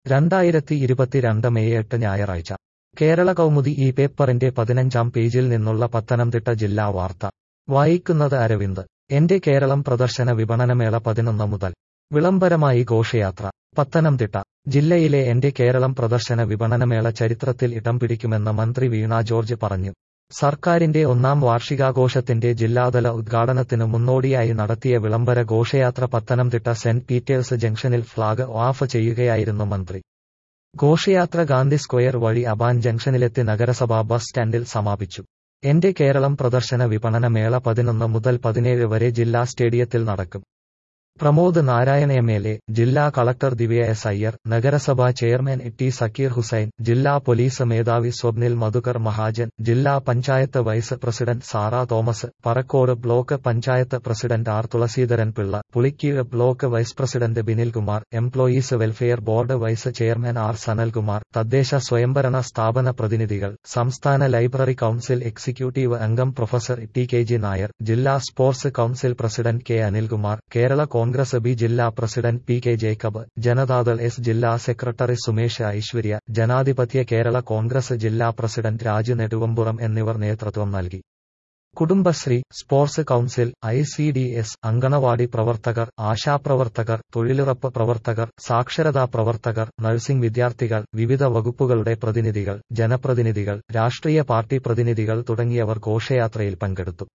രണ്ടായിരത്തി ഇരുപത്തിരണ്ട് മെയ് എട്ട് ഞായറാഴ്ച കേരള കൗമുദി ഈ പേപ്പറിന്റെ പതിനഞ്ചാം പേജിൽ നിന്നുള്ള പത്തനംതിട്ട ജില്ലാ വാർത്ത വായിക്കുന്നത് അരവിന്ദ് എന്റെ കേരളം പ്രദർശന വിപണനമേള പതിനൊന്ന് മുതൽ വിളംബരമായി ഘോഷയാത്ര പത്തനംതിട്ട ജില്ലയിലെ എന്റെ കേരളം പ്രദർശന വിപണനമേള ചരിത്രത്തിൽ ഇടം പിടിക്കുമെന്ന് മന്ത്രി വീണ ജോർജ് പറഞ്ഞു സർക്കാരിന്റെ ഒന്നാം വാർഷികാഘോഷത്തിന്റെ ജില്ലാതല ഉദ്ഘാടനത്തിനു മുന്നോടിയായി നടത്തിയ വിളംബര ഘോഷയാത്ര പത്തനംതിട്ട സെന്റ് പീറ്റേഴ്സ് ജംഗ്ഷനിൽ ഫ്ളാഗ് ഓഫ് ചെയ്യുകയായിരുന്നു മന്ത്രി ഘോഷയാത്ര ഗാന്ധി സ്ക്വയർ വഴി അബാൻ ജംഗ്ഷനിലെത്തി നഗരസഭാ ബസ് സ്റ്റാൻഡിൽ സമാപിച്ചു എന്റെ കേരളം പ്രദർശന വിപണന മേള പതിനൊന്ന് മുതൽ പതിനേഴ് വരെ ജില്ലാ സ്റ്റേഡിയത്തിൽ നടക്കും Pramod Narayan M L A ജില്ലാ കളക്ടർ ദിവ്യ എസ് അയ്യർ നഗരസഭാ ചെയർമാൻ ടി സക്കീർ ഹുസൈൻ ജില്ലാ പോലീസ് മേധാവി സ്വപ്നിൽ മധുകർ മഹാജൻ ജില്ലാ panchayat vice president Sara Thomas Parakkode block panchayat president R Thulaseedharan Pillai Pulikkeezh block vice president Binilkumar employees welfare board vice chairman R Sanalkumar തദ്ദേശ സ്വയംഭരണ സ്ഥാപന പ്രതിനിധികൾ സംസ്ഥാന ലൈബ്രറി കൌൺസിൽ എക്സിക്യൂട്ടീവ് അംഗം professor T K G Nair ജില്ലാ sports council president K Anilkumar Kerala Congress B ജില്ലാ president P K Jacob Janata എസ് ജില്ലാ സെക്രട്ടറി സുമേഷ് ഐശ്വര്യ ജനാധിപത്യ കേരള കോൺഗ്രസ് ജില്ലാ പ്രസിഡന്റ് രാജു നെടുവമ്പുറം എന്നിവർ നേതൃത്വം നൽകി Kudumbashree sports council I C D S anganwadi പ്രവർത്തകർ ആശാപ്രവർത്തകർ തൊഴിലുറപ്പ് പ്രവർത്തകർ സാക്ഷരതാ പ്രവർത്തകർ നഴ്സിംഗ് വിദ്യാർത്ഥികൾ വിവിധ വകുപ്പുകളുടെ പ്രതിനിധികൾ ജനപ്രതിനിധികൾ രാഷ്ട്രീയ പാർട്ടി പ്രതിനിധികൾ തുടങ്ങിയവർ ഘോഷയാത്രയിൽ പങ്കെടുത്തു